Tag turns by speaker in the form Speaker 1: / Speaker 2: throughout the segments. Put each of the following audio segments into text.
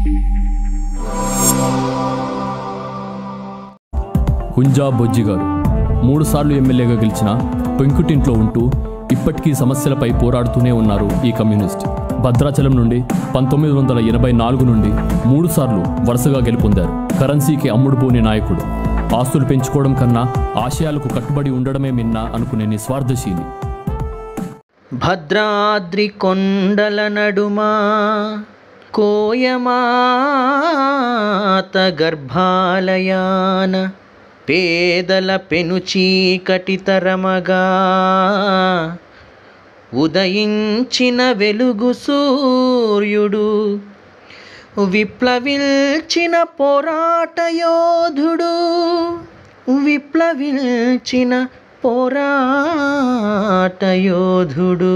Speaker 1: హుంజా బొజ్జి గారు మూడుసార్లు ఎమ్మెల్యేగా గెలిచిన పెంకుటింట్లో ఉంటూ ఇప్పటికీ సమస్యలపై పోరాడుతూనే ఉన్నారు ఈ కమ్యూనిస్ట్ భద్రాచలం నుండి పంతొమ్మిది వందల ఎనభై నాలుగు నుండి మూడుసార్లు వరుసగా గెలుపొందారు కరెన్సీకి అమ్ముడుపోని నాయకుడు ఆస్తులు పెంచుకోవడం కన్నా ఆశయాలకు కట్టుబడి ఉండడమే మిన్న అనుకునే నిస్వార్థశీలి
Speaker 2: భద్రాద్రి కొండల నడుమా కోయమాత గర్భాలయాన పేదల పెను చీకటితరమగా ఉదయించిన వెలుగు సూర్యుడు విప్లవించిన పోరాట యోధుడు విప్లవించిన పోరాట యోధుడు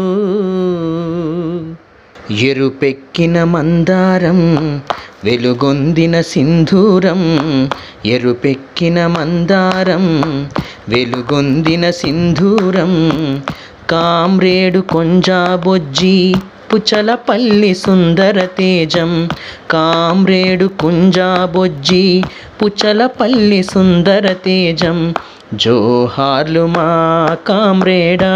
Speaker 2: ఎరుపెక్కిన మందారం వెలుగొందిన సింధూరం ఎరుపెక్కిన మందారం వెలుగొందిన సింధూరం కామ్రేడు కొంజాబొజ్జి పుచలపల్లి సుందర తేజం కామ్రేడు కుంజాబొజ్జి పుచలపల్లి సుందర తేజం జోహార్లు మా కామ్రేడా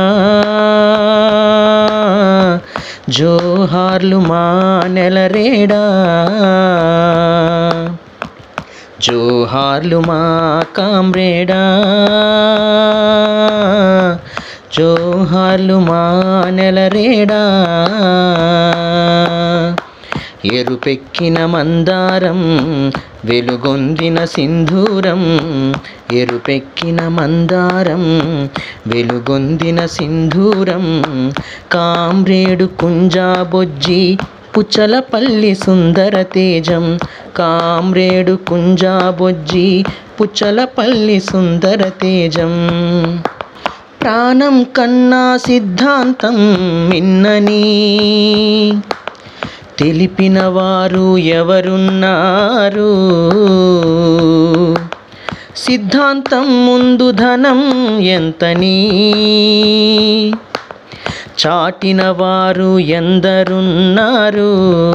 Speaker 2: జోహార్లు మా నెలరేడా జోహార్లు మా కామ్రేడా జోహార్లు మా నెలరేడా ఎరుపెక్కిన మందారం వెలుగొందిన సింధూరం ఎరుపెక్కిన మందారం వెలుగొందిన సింధూరం కామ్రేడు కుంజాబొజ్జి పుచ్చలపల్లి సుందర తేజం కామ్రేడు కుంజాబొజ్జి పుచ్చలపల్లి సుందర తేజం ప్రాణం కన్నా సిద్ధాంతం మిన్నని తెలిపిన వారు ఎవరున్నారు సిద్ధాంతం ముందు ధనం ఎంతని చాటిన వారు ఎందరున్నారు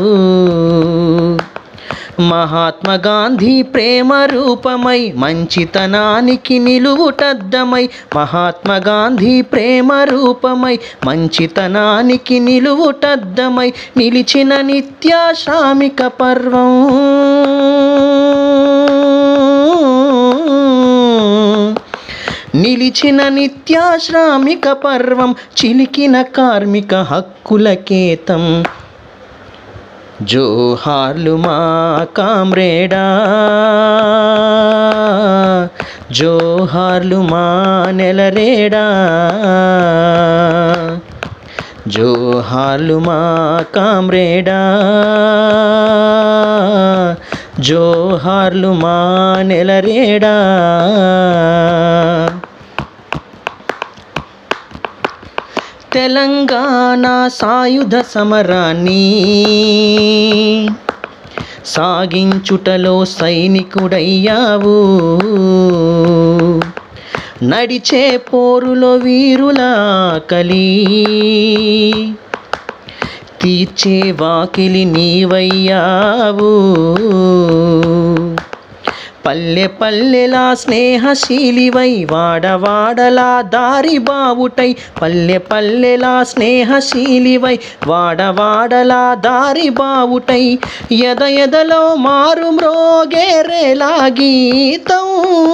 Speaker 2: మహాత్మా గాంధీ ప్రేమ రూపమై మంచితనానికి నిలువుటద్దమై మహాత్మా గాంధీ ప్రేమ రూపమై మంచితనానికి నిలువుటద్దమై నిలిచిన నిత్య శ్రామిక పర్వం నిలిచిన నిత్యాశ్రామిక పర్వం చిలికిన కార్మిక హక్కుల కేతం జోహార్లు మా కామ్రేడా జోహార్లు మా నెలరేడా జోహార్లు మా కామ్రేడా జోహార్లు మా నెలరేడా తెలంగాణ సాయుధ సమరాన్ని సాగించుటలో సైనికుడయ్యావు నడిచే పోరులో వీరుల కలి తీర్చే వాకిలి నీవయ్యావు పల్లె పల్లెలా స్నేహశీలివై వాడవాడలా దారి బావుటై పల్లె పల్లెలా స్నేహశీలివై వాడవాడలా దారి బావుటై ఎద ఎదలో మారు మ్రోగేరేలా గీతం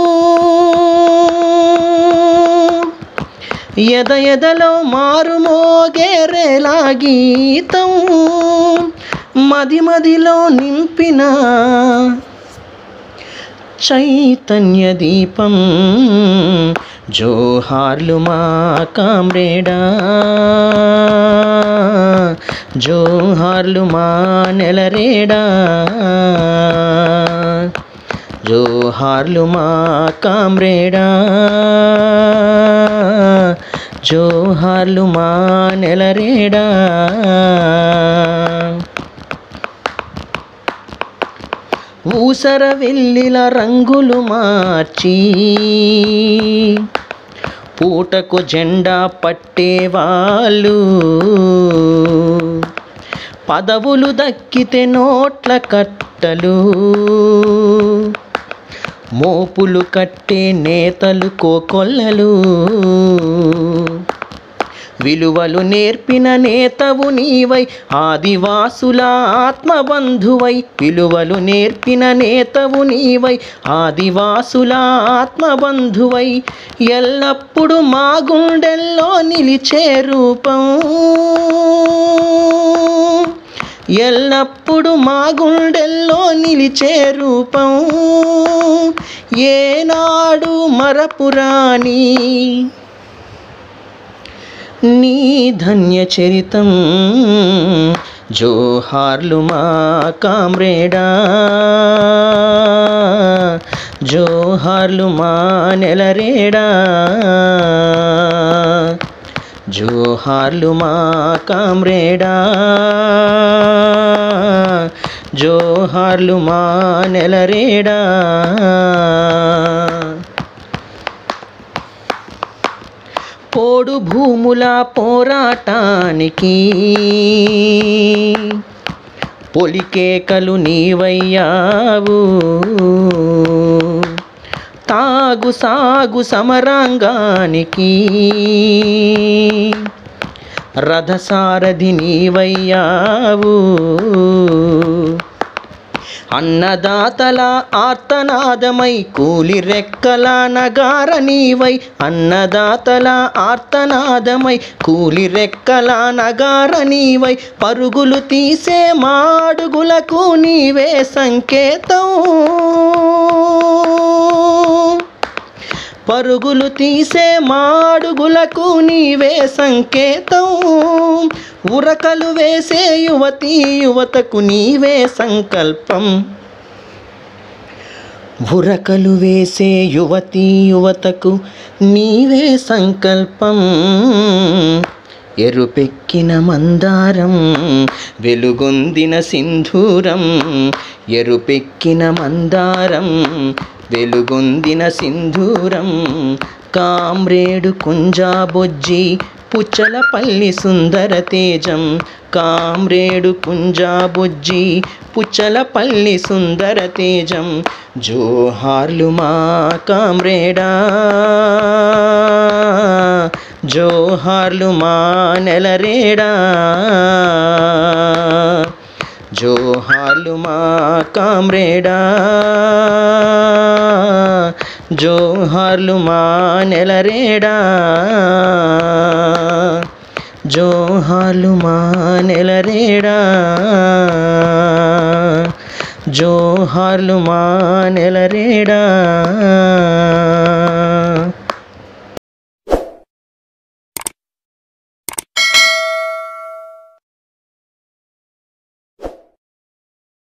Speaker 2: ఎద ఎదలో మారు మోగేరేలా గీతం మది మదిలో నింపిన చైతన్య దీపం జోహార్లు మా కామ్రేడా జోహార్లు మా నెలరేడా జోహార్లు మా కామ్రేడా జోహార్లు మా నెలరేడా ఊసర వెల్లిల రంగులు మార్చి పూటకు జెండా పట్టేవాళ్ళు పదవులు దక్కితే నోట్ల కట్టలు మోపులు కట్టే నేతలు కోకొల్లలు విలువలు నేర్పిన నేతవు నీవై ఆదివాసుల ఆత్మబంధువై విలువలు నేర్పిన నేతవు నీవై ఆదివాసుల ఆత్మబంధువై ఎల్లప్పుడూ మా గుండెల్లో నిలిచే రూపం ఎల్లప్పుడు మా గుండెల్లో నిలిచే రూపం ఏనాడు మరపురాని నీ ధన్య చరితం జోహార్లు మా కామ్రేడా జోహార్లు మా నెలరేడా జోహార్లు మా కామ్రేడా జోహార్లు మా నెలరేడా పోడు భూముల పోరాటానికి పొలికేకలు నీవయ్యావు తాగు సాగు సమరాంగానికి రథసారథి నీవయ్యావు అన్నదాతల ఆర్తనాదమై కూలి రెక్కల నగార నీవై అన్నదాతల ఆర్తనాదమై కూలి రెక్కల నగార నీవై పరుగులు తీసే మాడుగులకు నీవే సంకేతం పరుగులు తీసే మాడుగులకు నీవే సంకేతం ఉరకలు వేసే యువతీ యువతకు నీవే సంకల్పం ఉరకలు వేసే యువతీ యువతకు నీవే సంకల్పం ఎరుపెక్కిన మందారం వెలుగొందిన సింధూరం ఎరుపెక్కిన మందారం వెలుగొందిన సింధూరం కామ్రేడు కుంజాబొజ్జి పుచ్చలపల్లి సుందర తేజం కామ్రేడు కుంజాబొజ్జి పుచ్చలపల్లి సుందర తేజం జోహార్లు మా కామ్రేడా జోహార్లు మా నెలరేడా జోహార్లు మా కామ్రేడా జోహార్లు మా నెలరేడా జోహార్లు మా నెలరేడా జోహార్లు మా నెలరేడా